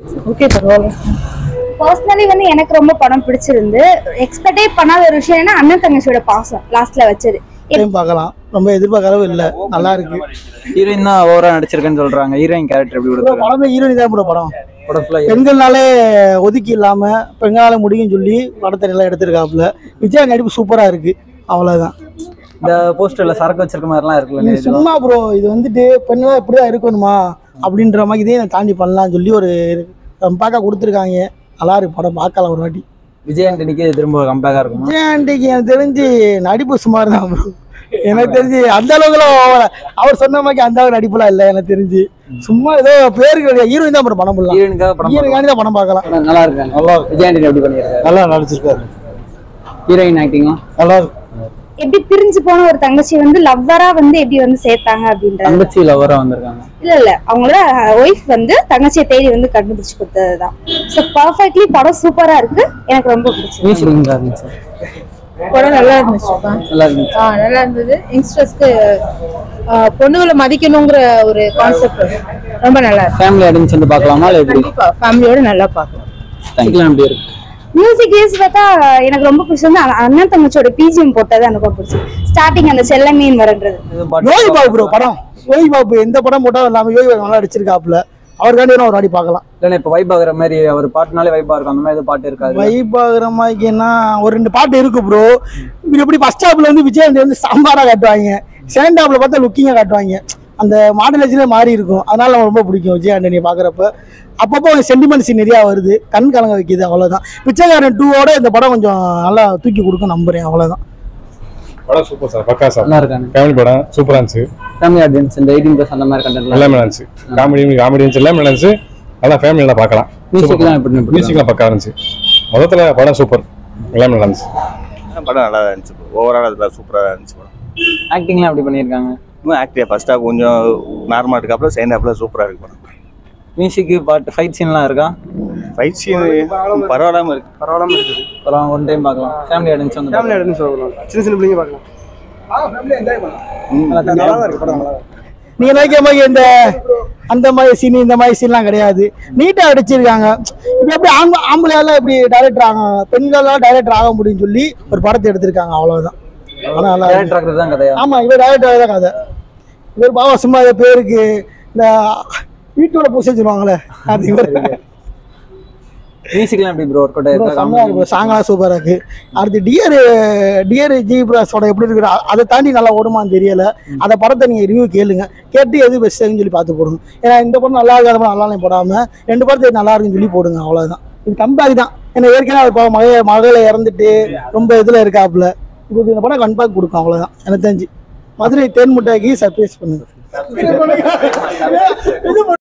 Okay பரவாயில்ல personally வந்து எனக்கு ரொம்ப படம் பிடிச்சிருந்து எக்ஸ்பெக்டே பண்ணாத ஒரு விஷயம் என்ன அண்ணன் தங்கச்சியோட பாசம் லாஸ்ட்ல வச்சது டைம் பார்க்கலாம் ரொம்ப எதிர்பார்க்கறவும் இல்லை நல்லா இருக்கு ஹீரோயின் தான் ஓவரா நடிச்சிருக்கேன்னு சொல்றாங்க ஹீரோயின் கேரக்டர் எப்படி ப்ரோ கொடுத்துருக்காங்க படமே ஹீரோனி தான் ப்ரோ படம் படம் ஃபுல்லா பெண்கள்னாலே ஒதுக்கி இல்லாம பெண்களால முடியும்னு சொல்லி படத்தை நல்லா எடுத்திருக்காப்புல விஜய் நடிப்பு சூப்பரா இருக்கு அவ்வளவுதான் இந்த போஸ்டர்ல சரக்கு வச்சிருக்க மாதிரிலாம் இருக்குல்ல இது நிஜமா? சும்மா ப்ரோ இது வந்துட்டு பெண்களா இப்படிதான் இருக்கணுமா அப்படின்ற மாதிரி இதே நான் தாண்டி பண்ணலாம்னு சொல்லி ஒரு பார்க்க கொடுத்துருக்காங்க நல்லா இருக்கு படம் பார்க்கலாம் ஒரு வாட்டி விஜய் ஆண்டனிக்கு திரும்ப கம்பேக்கா இருக்குமா விஜய் ஆண்டிக்கு எனக்கு தெரிஞ்சு நடிப்பு சுமார் தான் ப்ரோ எனக்கு தெரிஞ்சு அந்த அளவுக்குலாம் over- அவர் சொன்ன மாதிரி அந்த அளவுக்கு நடிப்புலாம் இல்லை எனக்கு தெரிஞ்சு சும்மா ஏதோ பேருக்கு ஹீரோயின் தான் ப்ரோ படம் பண்ணலாம் ஹீரோயினுக்காக படம் ஹீரோயினாண்டி தான் படம் பார்க்கலாம் பார்க்கலாம். நல்லா இருக்காங்க நல்லா விஜய் ஆண்டனி எப்படி பண்ணியிருக்காரு நல்லா நடிச்சிருக்காரு ஹீரோயின் ஆக்டிங்லாம் நல்லா இருக்கு எப்படி பிரிஞ்சு போன ஒரு தங்கச்சி வந்து லவ்வரா வந்து எப்படி வந்து சேர்த்தாங்க அப்படின்றது தங்கச்சி லவரா வந்திருக்காங்க இல்ல இல்ல அவங்களோட ஒய்ஃப் வந்து தங்கச்சியை தேடி வந்து கண்டுபிடிச்சு கொடுத்ததுதான் ஸோ பர்ஃபெக்ட்லி படம் சூப்பரா இருக்கு எனக்கு ரொம்ப பிடிச்சது மியூசிக் இருந்துச்சு படம் நல்லா இருந்துச்சுப்பா நல்லா இருந்துச்சு ஆ நல்லா இருந்தது யங்ஸ்டர்ஸ்க்கு பொண்ணுகளை மதிக்கணுங்கிற ஒரு கான்செப்ட் ரொம்ப நல்லா இருக்கு ஃபேமிலி ஆடியன்ஸ் வந்து பார்க்கலாமா இல்லை எப்படி கண்டிப்பா ஃபேமிலியோட நல்லா பார்க்கலாம் தேங்க்யூ எப்படி இருக்கு மியூசிக் கேஸ் பார்த்தா எனக்கு ரொம்ப பிடிச்சது அ- அண்ணன் தங்கச்சியோட பிஜிஎம் போட்டது எனக்கு ரொம்ப பிடிச்சது ஸ்டார்டிங் அந்த செல்ல மீன் வரன்றது இது பாட்டு- யோகி பாபு ப்ரோ படம் யோகி பாபு எந்த படம் போட்டாலும் இல்லாமல் யோகி பாபு நல்லா நடிச்சிருக்காப்புல அவருக்காண்டி வேணா ஒரு வாட்டி பார்க்கலாம் இல்லைன்னா இப்போ வைப் ஆகுற மாதிரி அவர் பாட்டுனாலே வைப்பா இருக்கும் அந்த மாதிரி எதுவும் பாட்டு இருக்காது வைப் ஆகுற மாதிரினா ஒரு ரெண்டு பாட்டு இருக்கு ப்ரோ இது எப்படி ஃபர்ஸ்ட் ஹாப்ல வந்து விஜய் வந்து சாம்பாரா காட்டுவாங்க செகண்ட் ஹாப்ல பார்த்தா லுக்கிங்கா காட்டுவாங்க அந்த மாடலேஷனே மாறி இருக்கும் அதனால எனக்கு ரொம்ப பிடிக்கும் விஜய் ஆண்டனியை பார்க்குறப்ப அப்பப்போ சென்டிமெண்ட் சீன் நிறையா வருது கண் கலங்க வைக்குது அவ்வளோதான் பிச்சைக்காரன் டூவோட இந்த படம் கொஞ்சம் நல்லா தூக்கி கொடுக்கும் நம்புறேன் அவ்வளோதான் படம் சூப்பர் சார் பக்கா சார் நல்லா இருக்காங்க ஃபேமிலி படம் சூப்பரா இருந்துச்சு ஃபேமிலி ஆடியன்ஸ் இந்த எயிட்டீன் ப்ளஸ் அந்த மாதிரி கண்டென்ட்லாம் எல்லாமே இருந்துச்சு காமெடி காமெடி இருந்துச்சு எல்லாமே இருந்துச்சு நல்லா ஃபேமிலி நல்லா பார்க்கலாம் மியூசிக்லாம் எப்படி எப்படி மியூசிக்லாம் பக்கா இருந்துச்சு மொத்தத்துல படம் சூப்பர் எல்லாமே நல்லா இருந்துச்சு படம் நல்லா தான் இருந்துச்சு ஓவரால் அதில் சூப்பராக இருந்துச்சு படம் ஆக்டிங்லாம் எப்படி பண்ணியிருக்காங்க இன்னும் ஆக்டிவ் ஃபர்ஸ்ட் ஹாஃப் கொஞ்சம் நார்மலாக இருக்கு அப்புறம் செகண்ட் ஹாஃபில் சூப்பராக இருக்கு படம் மியூசிக்கு பாட்டு ஃபைட் சீன்லாம் இருக்கா ஃபைட் சீன் பரவாயில்லாமல் இருக்கு பரவாயில்லாம இருக்குது அப்புறம் ஒன் டைம் பார்க்கலாம் ஃபேமிலி ஆடியன்ஸ் வந்து ஃபேமிலி எடுத்து சொல்லலாம் சின்ன சின்ன பிள்ளைங்க பார்க்கலாம் நல்லா தான் இருக்கு படம் நல்லா தான் இருக்கு. நீங்க நினைக்கிற மாதிரி இந்த அந்த மாதிரி சீன் இந்த மாதிரி சீன்லாம் கிடையாது நீட்டா அடிச்சிருக்காங்க இப்போ எப்படி ஆம்பளை ஆம்பளையால இப்படி டைரக்டர் ஆக பெண்களால டைரக்டர் ஆக முடியும்னு சொல்லி ஒரு படத்தை எடுத்திருக்காங்க அவ்வளவுதான் ஆனா நல்லா இருக்கு. டேரக்டர் ஆகிறது தான் கதையா ஆமா இவர் டைரக்டர் தான் கதை இவர் பாவம் சும்மா இதை பேருக்கு இந்த வீட்டோட பூசை சொல்லுவாங்களே அது இவர் மியூசிக்லாம் எப்படி ப்ரோ ஒர்க் அவுட் செம்மையா இருக்கு ஆயிருக்கா சாங்லாம் சூப்பரா இருக்கு அடுத்து டியர் டியர் ஜி பிரகாஷோட எப்படி இருக்கு அ- அதை தாண்டி நல்லா ஓடுமான்னு தெரியல அந்த படத்தை நீங்க ரிவ்யூ கேளுங்க கேட்டு எது பெஸ்ட்னு சொல்லி பார்த்து போடுங்க ஏன்னா இந்த படம் நல்லா இருக்காத படம் நல்லா இல்லைன்னு போடாம ரெண்டு படத்தை நல்லா இருக்குன்னு சொல்லி போடுங்க அவ்வளவுதான் இது கம்பேக் தான் ஏன்னா ஏற்கனவே அவர் பாவம் மக மகளை இறந்துட்டு ரொம்ப இதுல இருக்காப்புல இப்போ இந்த படம் கம்பேக் கொடுக்கும் அவ்வளவுதான் எனக்கு தெரிஞ்சு மதுரை தேன் முட்டாக்கி சர்ப்ரைஸ் பண்ணுங்க